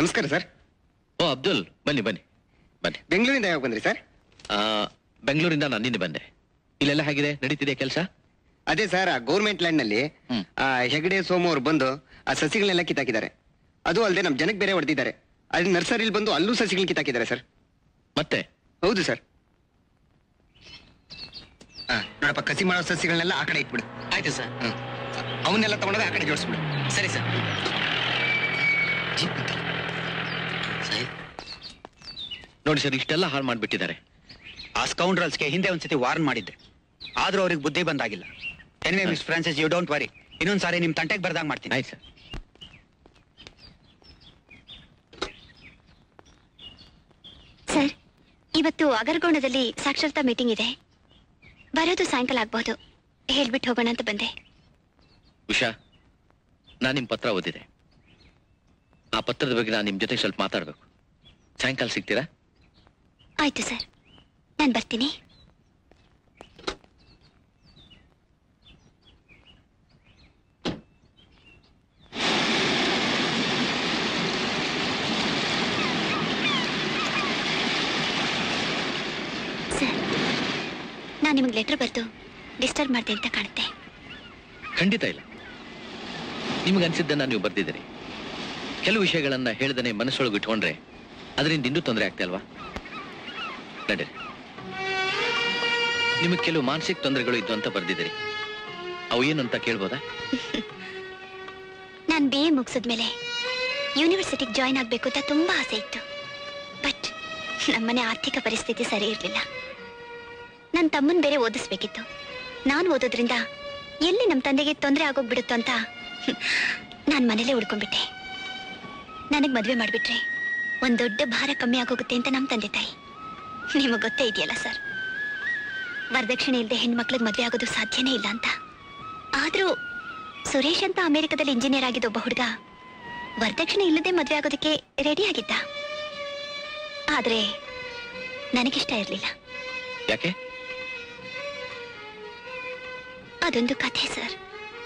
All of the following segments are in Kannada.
ನಮಸ್ಕಾರ ಸರ್ ಓ ಅಬ್ದುಲ್ ಬನ್ನಿ ಬನ್ನಿ ಬನ್ನಿ ಬೆಂಗಳೂರಿಂದ ಯಾವಾಗ ಬಂದ್ರಿ ಸರ್ ಆ, ಬೆಂಗಳೂರಿಂದ ನಾನು ನಿನ್ನೆ ಬಂದೆ ಇಲ್ಲೆಲ್ಲ ಹೇಗಿದೆ ನಡೀತಿದೆ ಕೆಲಸ ಅದೇ ಸರ್ ಆ ಗೌರ್ಮೆಂಟ್ ಲ್ಯಾಂಡ್ ನಲ್ಲಿ ಹ್ಮ್. ಆ ಹೆಗಡೆ ಸೋಮು ಅವ್ರು ಬಂದು ಆ ಸಸಿಗಳನ್ನೆಲ್ಲ ಕಿತ್ತಾಕಿದ್ದಾರೆ ಅದು ಅಲ್ಲದೆ ನಮ್ ಜನಕ್ಕೆ ಬೇರೆ ಹೊಡೆದಿದ್ದಾರೆ ಅಲ್ಲಿ ನರ್ಸರಿಲಿ ಬಂದು ಅಲ್ಲೂ ಸಸಿಗಳು ಕಿತ್ತಾಕಿದ್ದಾರೆ ಸರ್ ಮತ್ತೆ ಹೌದು ಸರ್ ಆ, ನೋಡಪ್ಪ ಕಸಿ ಮಾಡೋ ಸಸಿಗಳನ್ನೆಲ್ಲ ಆ ಕಡೆ ಇಟ್ಬಿಡು ಆಯ್ತು ಸರ್ ಹ್ಮ್ ಅವನ್ನೆಲ್ಲ ತಗೊಂಡೋಗಿ ಆ ಕಡೆ ಜೋಡಿಸ್ಬಿಡು ಸರಿ ಸರ್ ನೋಡಿ ಸರ್ ಇಷ್ಟೆಲ್ಲ ಹಾಳು ಮಾಡ್ಬಿಟ್ಟಿದ್ದಾರೆ ಆ ಸ್ಕೌಂಡ್ರಲ್ಸ್ಗೆ ಹಿಂದೆ ಒಂದ್ಸತಿ ವಾರ್ನ್ ಮಾಡಿದ್ದೆ ಆದ್ರೂ ಅವ್ರಿಗೆ ಬುದ್ಧಿ ಬಂದಾಗಿಲ್ಲ anyway miss Francis you don't worry ಇನ್ನೊಂದ್ ಸಾರಿ ನಿಮ್ ತಂಟೆಗೆ ಬರ್ದಾಗ ಮಾಡ್ತೀನಿ ಆಯ್ತು ಸರ್ ಸರ್ ಇವತ್ತು ಅಗರಗೋಣದಲ್ಲಿ ಸಾಕ್ಷರತಾ ಮೀಟಿಂಗ್ ಇದೆ ಬರೋದು ಸಾಯಂಕಾಲ ಆಗ್ಬಹುದು ಹೇಳ್ಬಿಟ್ಟು ಹೋಗೋಣ ಅಂತ ಬಂದೆ ಉಷಾ ನಾನು ನಿಮ್ಮ ಪತ್ರ ಓದಿದೆ ಆ ಪತ್ರದ ಬಗ್ಗೆ ನಾನು ನಿಮ್ಮ ಜೊತೆ ಸ್ವಲ್ಪ ಮಾತಾಡಬೇಕು ಸಾಯಂಕಾಲ ಸಿಗ್ತೀರಾ ಆಯ್ತು ಸರ್ ನಾನು ಬರ್ತೀನಿ ಸರ್ ನಾನು ನಿಮಗೆ ಲೆಟರ್ ಬರೆದು ಡಿಸ್ಟರ್ಬ್ ಮಾಡಿದೆ ಅಂತ ಕಾಣುತ್ತೆ ಖಂಡಿತ ಇಲ್ಲ ನಿಮಗೆ ಅನ್ಸಿದ್ದನ್ನ ನೀವು ಬರ್ದಿದ್ದೀರಿ ಕೆಲವು ವಿಷಯಗಳನ್ನ ಹೇಳ್ದನೆ ಮನಸ್ಸೊಳಗೆ ಇಟ್ಕೊಂಡ್ರೆ ಅದರಿಂದ ಇನ್ನೂ ತೊಂದರೆ ಆಗ್ತಾ ಅಲ್ವಾ ನಡೀರಿ ನಿಮಗೆ ಕೆಲವು ಮಾನಸಿಕ ತೊಂದರೆಗಳು ಇದ್ದು ಅಂತ ಬರ್ದಿದ್ದೀರಿ ಅವು ಏನು ಅಂತ ಕೇಳ್ಬೋದಾ ನಾನು ಬಿ ಎ ಮುಗಿಸಿದ್ಮೇಲೆ ಯೂನಿವರ್ಸಿಟಿಗೆ ಜಾಯ್ನ್ ಆಗಬೇಕು ಅಂತ ತುಂಬಾ ಆಸೆ ಇತ್ತು ಬಟ್ ನಮ್ಮನೆ ಆರ್ಥಿಕ ಪರಿಸ್ಥಿತಿ ಸರಿ ಇರಲಿಲ್ಲ ನನ್ನ ತಮ್ಮನ್ ಬೇರೆ ಓದಿಸ್ಬೇಕಿತ್ತು ನಾನು ಓದೋದ್ರಿಂದ ಎಲ್ಲಿ ನಮ್ಮ ತಂದೆಗೆ ತೊಂದರೆ ಆಗೋಗ್ಬಿಡುತ್ತೋ ಅಂತ ನಾನು ಮನೇಲೇ ಉಳ್ಕೊಂಡ್ಬಿಟ್ಟೆ ನನಗೆ ಮದುವೆ ಮಾಡಿಬಿಟ್ರೆ ಒಂದು ದೊಡ್ಡ ಭಾರ ಕಮ್ಮಿ ಆಗೋಗುತ್ತೆ ಅಂತ ನಮ್ಮ ತಂದೆ ತಾಯಿ ನಿಮಗೆ ಗೊತ್ತೇ ಇದೆಯಲ್ಲ ಸರ್ ವರದಕ್ಷಿಣೆ ಇಲ್ಲದೆ ಹೆಣ್ಮಕ್ಳಿಗೆ ಮದುವೆ ಆಗೋದು ಸಾಧ್ಯನೇ ಇಲ್ಲ ಅಂತ ಆದ್ರೂ ಸುರೇಶ್ ಅಂತ ಅಮೆರಿಕದಲ್ಲಿ ಇಂಜಿನಿಯರ್ ಆಗಿದ್ದ ಒಬ್ಬ ಹುಡುಗ ವರದಕ್ಷಿಣೆ ಇಲ್ಲದೆ ಮದುವೆ ಆಗೋದಕ್ಕೆ ರೆಡಿ ಆಗಿದ್ದ ಆದ್ರೆ ನನಗಿಷ್ಟ ಇರಲಿಲ್ಲ ಯಾಕೆ ಅದೊಂದು ಕಥೆ ಸರ್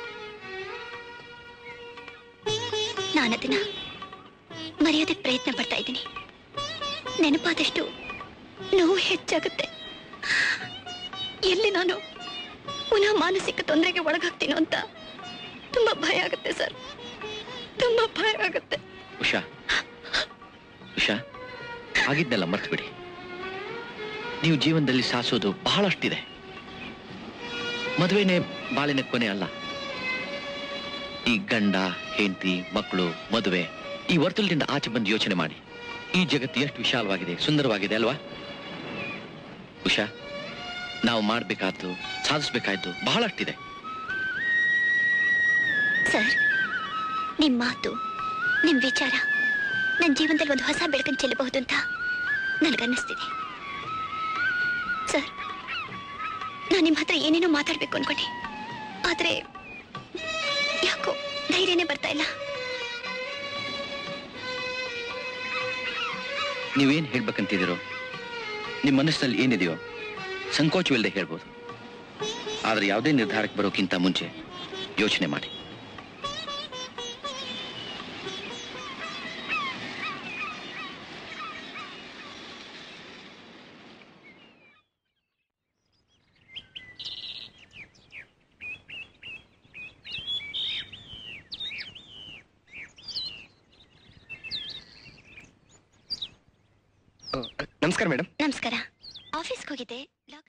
ನಾನದನ್ನ ಮರೆಯೋದಕ್ಕೆ ಪ್ರಯತ್ನ ಪಡ್ತಾ ಇದ್ದೀನಿ ನೆನಪಾದಷ್ಟು ನೋವು ಹೆಚ್ಚಾಗುತ್ತೆ ಎಲ್ಲಿ ನಾನು ಪುನಃ ಮಾನಸಿಕ ತೊಂದರೆಗೆ ಒಳಗಾಗ್ತೀನೋ ಅಂತ ತುಂಬಾ ಭಯ ಆಗುತ್ತೆ ಸರ್ ತುಂಬಾ ಭಯ ಆಗುತ್ತೆ ಉಷಾ ಉಷಾ ಆಗಿದ್ನೆಲ್ಲ ಮರ್ತು ಬಿಡಿ ನೀವು ಜೀವನದಲ್ಲಿ ಸಾಸೋದು ಬಹಳಷ್ಟಿದೆ ಮದುವೆನೇ ಬಾಳಿನ ಕೊನೆ ಅಲ್ಲ ಈ ಗಂಡ ಹೆಂಡತಿ ಮಕ್ಕಳು ಮದುವೆ ಈ ವರ್ತುಲದಿಂದ ಆಚೆ ಬಂದು ಯೋಚನೆ ಮಾಡಿ ಈ ಜಗತ್ತು ಎಷ್ಟು ವಿಶಾಲವಾಗಿದೆ ಸುಂದರವಾಗಿದೆ ಅಲ್ವಾ ಉಷಾ ನಾವು ಮಾಡ್ಬೇಕಾದ್ದು ಸಾಧಿಸ್ಬೇಕಾದ್ದು ಬಹಳಷ್ಟಿದೆ ಸರ್ ನಿಮ್ ಮಾತು ನಿಮ್ ವಿಚಾರ ನನ್ನ ಜೀವನದಲ್ಲಿ ಒಂದು ಹೊಸ ಬೆಳಕನ್ನು ಚೆಲ್ಲಬಹುದು ಅಂತ ನನಗನ್ನಿಸ್ತಿದೆ ಸರ್ ನಾನು ನಿಮ್ಮ ಹತ್ರ ಏನೇನೋ ಮಾತಾಡ್ಬೇಕು ಅನ್ಕೊಂಡೆ ಆದ್ರೆ ಯಾಕೋ ಧೈರ್ಯನೇ ಬರ್ತಾ ಇಲ್ಲ ನೀವೇನ್ ಹೇಳ್ಬೇಕಂತಿದ್ದೀರೋ ನಿಮ್ಮ ಮನಸ್ಸಿನಲ್ಲಿ ಏನಿದೆಯೋ ಸಂಕೋಚವಿಲ್ಲದೆ ಹೇಳ್ಬೋದು ಆದ್ರೆ ಯಾವುದೇ ನಿರ್ಧಾರಕ್ಕೆ ಬರೋಕ್ಕಿಂತ ಮುಂಚೆ ಯೋಚನೆ ಮಾಡಿ ನಮಸ್ಕಾರ ಮೇಡಮ್ ನಮಸ್ಕಾರ ಆಫೀಸ್ಗೆ ಹೋಗಿದ್ದೆ ಲಾಕ್